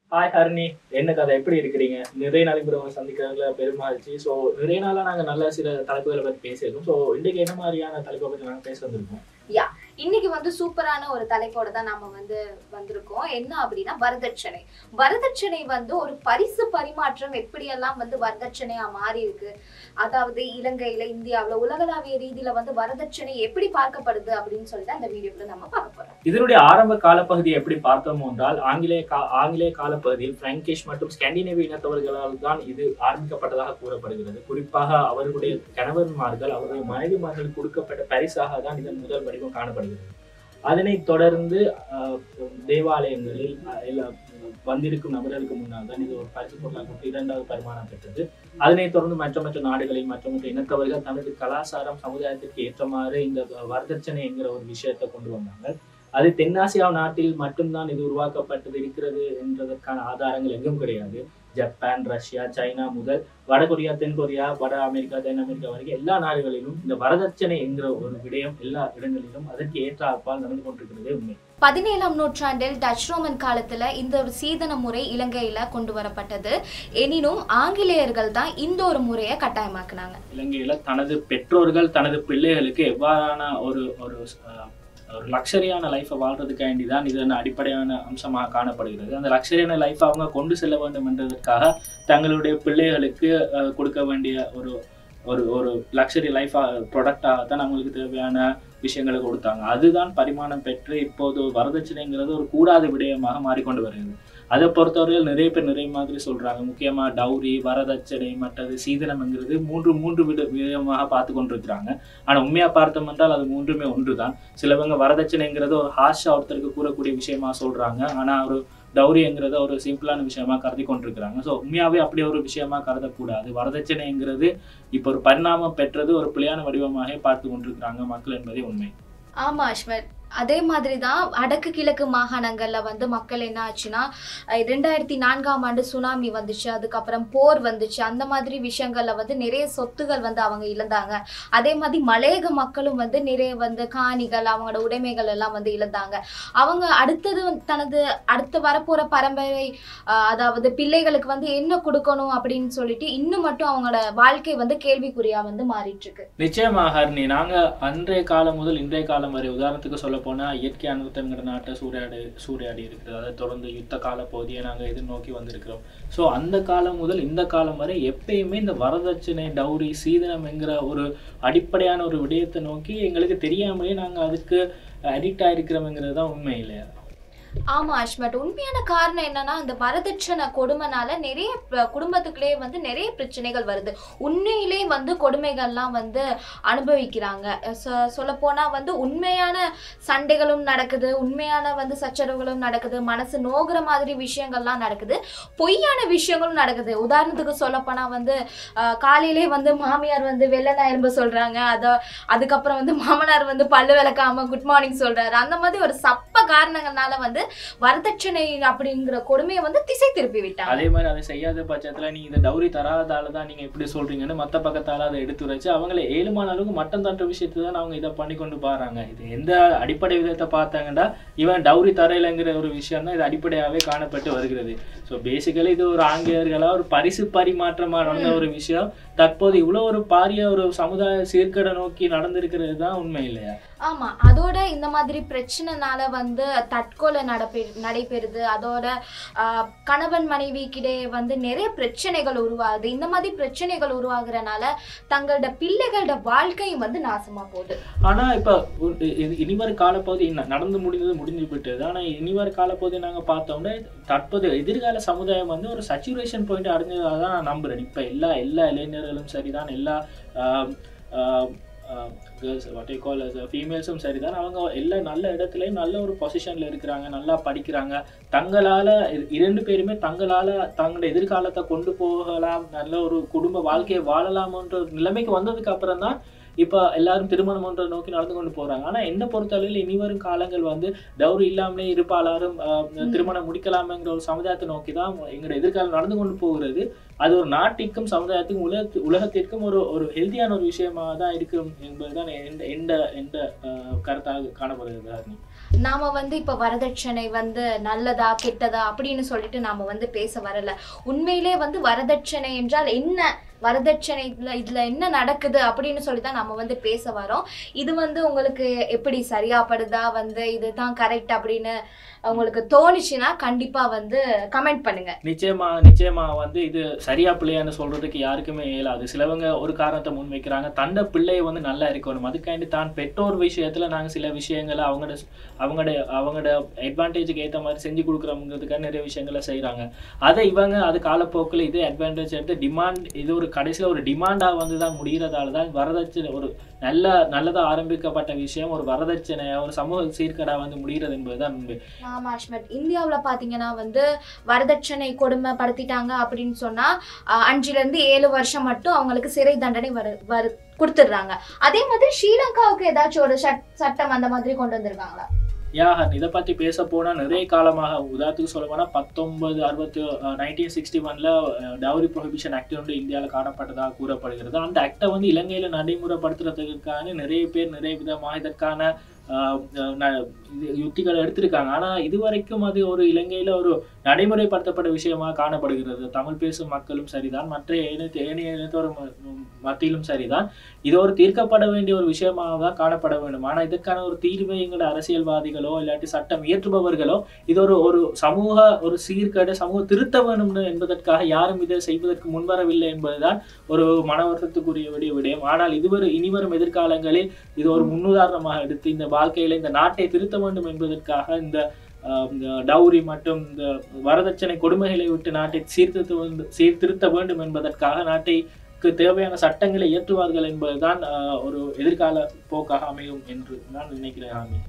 Hi ஹர்னி என்ன கதை எப்படி இருக்கிறீங்க நிறைய நாளைக்கு பிறகு உங்களை சந்திக்கிறதுல பெருமாச்சு ஸோ நிறைய நாளா நாங்க நல்ல சில தலைப்புகளை பத்தி பேசியிருக்கோம் ஸோ இன்றைக்கு என்ன மாதிரியான தலைப்பை பத்தி நாங்க பேச வந்திருக்கோம் இன்னைக்கு வந்து சூப்பரான ஒரு தலைப்போட தான் நாம வந்து வந்திருக்கோம் என்ன அப்படின்னா வரதட்சணை வரதட்சணை வந்து ஒரு பரிசு பரிமாற்றம் எப்படியெல்லாம் வந்து வரதட்சணையா மாறி இருக்கு அதாவது இலங்கையில இந்தியாவுல உலகளாவிய ரீதியில வந்து வரதட்சணை எப்படி பார்க்கப்படுது அப்படின்னு சொல்லி தான் இந்த வீடியோக்குள்ள நம்ம பார்க்க போறோம் இதனுடைய ஆரம்ப காலப்பகுதியை எப்படி பார்த்தோம் என்றால் ஆங்கிலேய கா ஆங்கிலேய காலப்பகுதியில் பிராங்கிஷ் மற்றும் ஸ்காண்டினேவிய இனத்தவர்களால் தான் இது ஆரம்பிக்கப்பட்டதாக கூறப்படுகிறது குறிப்பாக அவர்களுடைய கணவன்மார்கள் அவருடைய மனைவிமார்கள் கொடுக்கப்பட்ட பரிசாக தான் இதன் முதல் வடிவம் காணப்படுகிறது அதனைத் தொடர்ந்து ஆஹ், தேவாலயங்களில் ஆஹ், எல்லா வந்திருக்கும் நபர்களுக்கு முன்னால் தான் இது ஒரு பரிசு பொருளாக கொடுத்து இரண்டாவது பரிமாணம் பெற்றது அதனைத் தொடர்ந்து மற்ற மற்ற நாடுகளில் மற்ற மற்ற இனத்தவர்கள் தனது கலாச்சாரம் சமுதாயத்திற்கு ஏற்றமாறு இந்த வரதட்சணை என்கிற ஒரு விஷயத்தை கொண்டு வந்தாங்க அது தென்னாசியா நாட்டில் மட்டும்தான் இது உருவாக்கப்பட்டது இருக்கிறது என்றதற்கான ஆதாரங்கள் எங்கும் கிடையாது ஜப்பான் ரஷ்யா சைனா முதல் வடகொரியா தென்கொரியா வட அமெரிக்கா தென் அமெரிக்கா வரைக்கும் எல்லா நாடுகளிலும் இந்த வரதட்சணை என்கிற ஒரு விடயம் எல்லா இடங்களிலும் அதற்கு ஏற்ற அப்பால் நடந்து கொண்டிருக்கிறதே உண்மை பதினேழாம் நூற்றாண்டில் டச் ரோமன் காலத்துல இந்த ஒரு சீதன முறை இலங்கையில கொண்டு வரப்பட்டது எனினும் ஆங்கிலேயர்கள் தான் இந்த ஒரு முறையை கட்டாயமாக்குனாங்க இலங்கையில தனது பெற்றோர்கள் தனது பிள்ளைகளுக்கு எவ்வாறான ஒரு ஒரு அஹ், ஒரு லக்ஸரியான லைஃப்பை வாழ்றதுக்காண்டி தான் இதன் அடிப்படையான அம்சமாக காணப்படுகிறது அந்த லக்ஸரியான லைஃப்பை அவங்க கொண்டு செல்ல வேண்டும் என்றதற்காக தங்களுடைய பிள்ளைகளுக்கு அஹ், கொடுக்க வேண்டிய ஒரு ஒரு ஒரு லக்ஸரி லைஃப் ப்ராடக்டாக தான் அவங்களுக்கு தேவையான விஷயங்களை கொடுத்தாங்க அதுதான் பரிமாணம் பெற்று இப்போது வரதட்சணைங்கிறது ஒரு கூடாத விடயமாக மாறிக்கொண்டு வருகிறது அதை பொறுத்தவரையில் நிறைய பேர் நிறைய மாதிரி சொல்றாங்க முக்கியமா டவுரி வரதட்சணை மற்றது சீதனம்ங்கிறது மூன்று மூன்று வித விதமாக பார்த்து கொண்டிருக்கிறாங்க ஆனா உண்மையா பார்த்தோம் என்றால் அது மூன்றுமே ஒன்றுதான் சிலவங்க வரதட்சணைங்கிறது ஒரு ஹாஷா ஒருத்தருக்கு கூறக்கூடிய விஷயமா சொல்றாங்க ஆனா ஒரு டௌரிங்கிறத ஒரு சிம்பிளான விஷயமா கருதி கொண்டிருக்கிறாங்க ஸோ உண்மையாவே அப்படி ஒரு விஷயமா கருதக்கூடாது வரதட்சணைங்கிறது இப்போ ஒரு பரிணாமம் பெற்றது ஒரு பிழையான வடிவமாக பார்த்து கொண்டிருக்கிறாங்க மக்கள் என்பதே உண்மை ஆமா அஸ்மத் அதே மாதிரி தான் வடக்கு கிழக்கு மாகாணங்கள்ல வந்து மக்கள் என்ன ஆச்சுன்னா அஹ் ரெண்டாயிரத்தி நான்காம் ஆண்டு சுனாமி வந்துச்சு அதுக்கப்புறம் போர் வந்துச்சு அந்த மாதிரி விஷயங்கள்ல வந்து நிறைய சொத்துகள் வந்து அவங்க இழந்தாங்க அதே மாதிரி மலையக மக்களும் வந்து நிறைய வந்து காணிகள் அவங்களோட உடைமைகள் எல்லாம் வந்து இழந்தாங்க அவங்க அடுத்தது வந்து தனது அடுத்து வரப்போற பரம்பரை அஹ் அதாவது பிள்ளைகளுக்கு வந்து என்ன கொடுக்கணும் அப்படின்னு சொல்லிட்டு இன்னும் மட்டும் அவங்களோட வாழ்க்கை வந்து கேள்விக்குறியா வந்து மாறிட்டு இருக்கு நிச்சயமாக ஹர்னி நாங்க அன்றைய காலம் முதல் இன்றைய காலம் வரை உதாரணத்துக்கு சொல்ல போனா இயற்கை அனுபவங்கிற நாட்டை சூறையாடி சூறையாடி இருக்கிறது அதை தொடர்ந்து யுத்த கால பகுதியை நாங்க எதிர்நோக்கி வந்திருக்கிறோம் ஸோ அந்த காலம் முதல் இந்த காலம் வரை எப்பயுமே இந்த வரதட்சணை டௌரி சீதனம் என்கிற ஒரு அடிப்படையான ஒரு விடயத்தை நோக்கி எங்களுக்கு தெரியாமலே நாங்க அதுக்கு அடிக்ட் ஆயிருக்கிறோம்ங்கிறது தான் உண்மை இல்லையா ஆமா அஷ்மட் உண்மையான காரணம் என்னன்னா அந்த வரதட்சணை கொடுமைனால நிறைய ப- குடும்பத்துக்குள்ளே வந்து நிறைய பிரச்சனைகள் வருது உண்மையிலே வந்து கொடுமைகள்லாம் வந்து அனுபவிக்கிறாங்க சொல்ல போனா வந்து உண்மையான சண்டைகளும் நடக்குது உண்மையான வந்து சச்சரவுகளும் நடக்குது மனசு நோகுற மாதிரி விஷயங்கள்லாம் நடக்குது பொய்யான விஷயங்களும் நடக்குது உதாரணத்துக்கு சொல்ல போனா வந்து அஹ், காலையிலே வந்து மாமியார் வந்து வெள்ளை எலும்ப சொல்றாங்க அத அதுக்கப்புறம் வந்து மாமனார் வந்து பல்லு விளக்காம குட் மார்னிங் சொல்றாரு அந்த மாதிரி ஒரு சப்ப காரணங்கள்னால வந்து வரதட்சணை அப்படிங்கிற கொடுமையை வந்து திசை திருப்பி விட்டாங்க அதே மாதிரி அதை செய்யாத பட்சத்துல நீங்க இந்த டௌரி தராதால தான் நீங்க இப்படி சொல்றீங்கன்னு மத்த பக்கத்தால அதை எடுத்து வச்சு அவங்கள ஏழுமான அளவுக்கு மட்டம் தட்டுற விஷயத்தை தான் அவங்க இதை பண்ணி கொண்டு பாருங்க இது எந்த அடிப்படை விதத்தை பார்த்தாங்கன்னா இவன் டௌரி தரையிலங்கிற ஒரு விஷயம் தான் இது அடிப்படையாவே காணப்பட்டு வருகிறது ஸோ பேசிக்கலி இது ஒரு ஆங்கிலேயர்களா ஒரு பரிசு பரிமாற்றமா நடந்த ஒரு விஷயம் தற்போது இவ்வளவு ஒரு பாரிய ஒரு சமுதாய சீர்கேடை நோக்கி நடந்திருக்கிறது தான் உண்மை இல்லையா ஆமா அதோட இந்த மாதிரி பிரச்சனைனால வந்து தற்கொலை நடப்பெ நடைபெறுது அதோட ஆஹ், கணவன் மனைவிக்கிடையே வந்து நிறைய பிரச்சனைகள் உருவாகுது இந்த மாதிரி பிரச்சனைகள் உருவாகுறனால தங்களோட பிள்ளைகளோட வாழ்க்கையும் வந்து நாசமா போகுது ஆனா இப்ப ஒரு- இது இனிவரும் காலப்பகுதி ந- நடந்து முடிந்தது முடிஞ்சு விட்டது ஆனா இனிவரும் காலப்பகுதி நாங்க பார்த்தோம்னா தற்போது எதிர்கால சமுதாயம் வந்து ஒரு சச்சுரேஷன் பாயிண்ட் அடைஞ்சதாக தான் நான் நம்புறேன் இப்ப எல்லா எல்லா இளைஞர்களும் சரிதான் எல்லா கேர்ள்ஸ் வாட் ஐ கால் ஃபீமேல்ஸும் சரிதான் அவங்க எல்லா நல்ல இடத்துலையும் நல்ல ஒரு பொசிஷன்ல இருக்கிறாங்க நல்லா படிக்கிறாங்க தங்களால இ- இரண்டு பேருமே தங்களால தங்களோட எதிர்காலத்தை கொண்டு போகலாம் நல்ல ஒரு குடும்ப வாழ்க்கையை வாழலாம்ன்ற ஒரு நிலைமைக்கு வந்ததுக்கு அப்புறம் தான் இப்போ எல்லாரும் திருமணம் ஒன்றை நோக்கி நடந்து கொண்டு போறாங்க ஆனா என்ன பொறுத்தளவில் இனி வரும் காலங்கள் வந்து டவுரி இல்லாமலே இருப்பாளாரும் ஆஹ், ம். திருமணம் முடிக்கலாமேங்கிற ஒரு சமுதாயத்தை நோக்கி தான் எங்களோட எதிர்காலம் நடந்து கொண்டு போகிறது அது ஒரு நாட்டிற்கும் சமுதாயத்துக்கும் உலக உலகத்திற்கும் ஒரு ஒரு ஹெல்த்தியான ஒரு விஷயமா தான் இருக்கும் என்பதுதான் எந்த எந்த எந்த ஆஹ், கருத்தாக காணப்படுகிறது ஹரிணி. நாம வந்து இப்ப வரதட்சணை வந்து நல்லதா கெட்டதா அப்படின்னு சொல்லிட்டு நாம வந்து பேச வரல உண்மையிலே வந்து வரதட்சணை என்றால் என்ன வரதட்சணை இதுல இதுல என்ன நடக்குது அப்படின்னு சொல்லி தான் நம்ம வந்து பேச வரோம் இது வந்து உங்களுக்கு எப்படி சரியா படுதா வந்து இதுதான் கரெக்ட் அப்படின்னு உங்களுக்கு தோணுச்சுன்னா கண்டிப்பா வந்து கமெண்ட் பண்ணுங்க நிச்சயமா நிச்சயமா வந்து இது சரியா பிள்ளையான்னு சொல்றதுக்கு யாருக்குமே இயலாது சிலவங்க ஒரு காரணத்தை முன் வைக்கிறாங்க தந்த பிள்ளையை வந்து நல்லா இருக்கணும் அதுக்காண்டி தான் பெற்றோர் விஷயத்துல நாங்க சில விஷயங்களை அவங்களோட அவங்களோட அவங்களோட அட்வான்டேஜுக்கு ஏத்த மாதிரி செஞ்சு கொடுக்குறோங்கிறதுக்காக நிறைய விஷயங்களை செய்றாங்க அதை இவங்க அது காலப்போக்கில் இதே அட்வான்டேஜ் எடுத்து டிமாண்ட் இது ஒரு கடைசியில ஒரு டிமாண்டா வந்து தான் முடிகிறதால தான் வரதட்சணை ஒரு நல்ல நல்லதா ஆரம்பிக்கப்பட்ட விஷயம் ஒரு வரதட்சணை ஒரு சமூக சீர்கேடா வந்து முடிகிறது என்பதுதான் உண்மை ஆமா அஷ்மத் இந்தியாவுல பாத்தீங்கன்னா வந்து வரதட்சணை கொடுமைப்படுத்திட்டாங்க அப்படின்னு சொன்னா அஹ், அஞ்சுல இருந்து ஏழு வருஷம் மட்டும் அவங்களுக்கு சிறை தண்டனை வரு வரு கொடுத்துடுறாங்க அதே மாதிரி ஸ்ரீலங்காவுக்கு ஏதாச்சும் ஒரு சட் சட்டம் அந்த மாதிரி கொண்டு வந்திருக்காங்களா யாஹன் இதை பற்றி பேச போனா நிறைய காலமாக உதாரணத்துக்கு சொல்ல போனால் பத்தொன்பது அறுபத்தி நைன்டீன் சிக்ஸ்டி ஒன்ல டவுரி ப்ரொஹிபிஷன் ஆக்ட் வந்து இந்தியாவில் காணப்பட்டதாக கூறப்படுகிறது அந்த ஆக்டை வந்து இலங்கையில் நடைமுறைப்படுத்துறதுக்கான நிறைய பேர் நிறைய விதமாக இதற்கான ஆஹ், ந- இது யுத்திகளை எடுத்திருக்காங்க ஆனா இதுவரைக்கும் அது ஒரு இலங்கையில ஒரு நடைமுறைப்படுத்தப்பட்ட விஷயமாக காணப்படுகிறது தமிழ் பேசும் மக்களும் சரிதான் மற்ற இனத்து ஏனைய இனத்தோர் ம- மத்தியிலும் சரிதான் இது ஒரு தீர்க்கப்பட வேண்டிய ஒரு விஷயமாக தான் காணப்பட வேண்டும் ஆனா இதற்கான ஒரு தீர்வை எங்களோட அரசியல்வாதிகளோ இல்லாட்டி சட்டம் இயற்றுபவர்களோ இது ஒரு ஒரு சமூக ஒரு சீர்கேடு சமூக திருத்த வேண்டும் என்பதற்காக யாரும் இதை செய்வதற்கு முன்வரவில்லை என்பதுதான் ஒரு மன வருத்தத்துக்குரிய விடிய விடயம் ஆனால் இதுவரை இனிவரும் எதிர்காலங்களில் இது ஒரு முன்னுதாரணமாக எடுத்து இந்த வாழ்க்கையில இந்த நாட்டை திருத்த வேண்டும் என்பதற்காக இந்த ஆஹ், இந்த டவுரி மற்றும் இந்த வரதட்சணை கொடுமைகளை விட்டு நாட்டை சீர்திருத்த வேண்டும் சீர்திருத்த வேண்டும் என்பதற்காக நாட்டைக்கு தேவையான சட்டங்களை இயற்றுவார்கள் என்பதுதான் ஆஹ், ஒரு எதிர்கால போக்காக அமையும் என்று நான் நினைக்கிறேன் ஆமி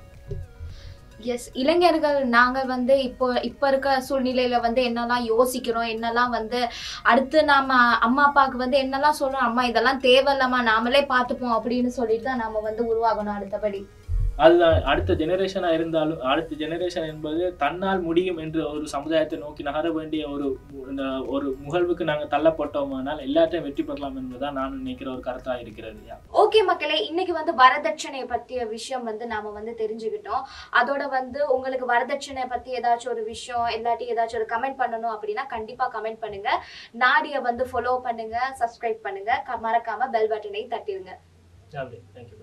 எஸ் இளைஞர்கள் நாங்க வந்து இப்போ இப்ப இருக்க சூழ்நிலையில வந்து என்னெல்லாம் யோசிக்கிறோம் என்னெல்லாம் வந்து அடுத்து நாம அம்மா அப்பாவுக்கு வந்து என்னெல்லாம் சொல்றோம் அம்மா இதெல்லாம் தேவையில்லம்மா நாமளே பார்த்துப்போம் அப்படின்னு சொல்லிட்டு தான் நாம வந்து உருவாகணும் அடுத்தபடி அதுதான் அடுத்த ஜெனரேஷனா இருந்தாலும் அடுத்த ஜெனரேஷன் என்பது தன்னால் முடியும் என்று ஒரு சமுதாயத்தை நோக்கி நகர வேண்டிய ஒரு மு- ஒரு முகழ்வுக்கு நாங்க தள்ளப்பட்டோமானால் எல்லாத்தையும் வெற்றி பெறலாம் என்பதுதான் நான் நினைக்கிற ஒரு கருத்தா இருக்கிறது யா. ஓகே மக்களே இன்னைக்கு வந்து வரதட்சணை பற்றிய விஷயம் வந்து நாம வந்து தெரிஞ்சுக்கிட்டோம் அதோட வந்து உங்களுக்கு வரதட்சணை பத்தி ஏதாச்சும் ஒரு விஷயம் இல்லாட்டி ஏதாச்சும் ஒரு கமெண்ட் பண்ணணும் அப்படின்னா கண்டிப்பா கமெண்ட் பண்ணுங்க நாடிய வந்து ஃபாலோ பண்ணுங்க சப்ஸ்கிரைப் பண்ணுங்க க- மறக்காம பெல் பட்டனை தட்டிடுங்க நன்றி தேங்க்யூ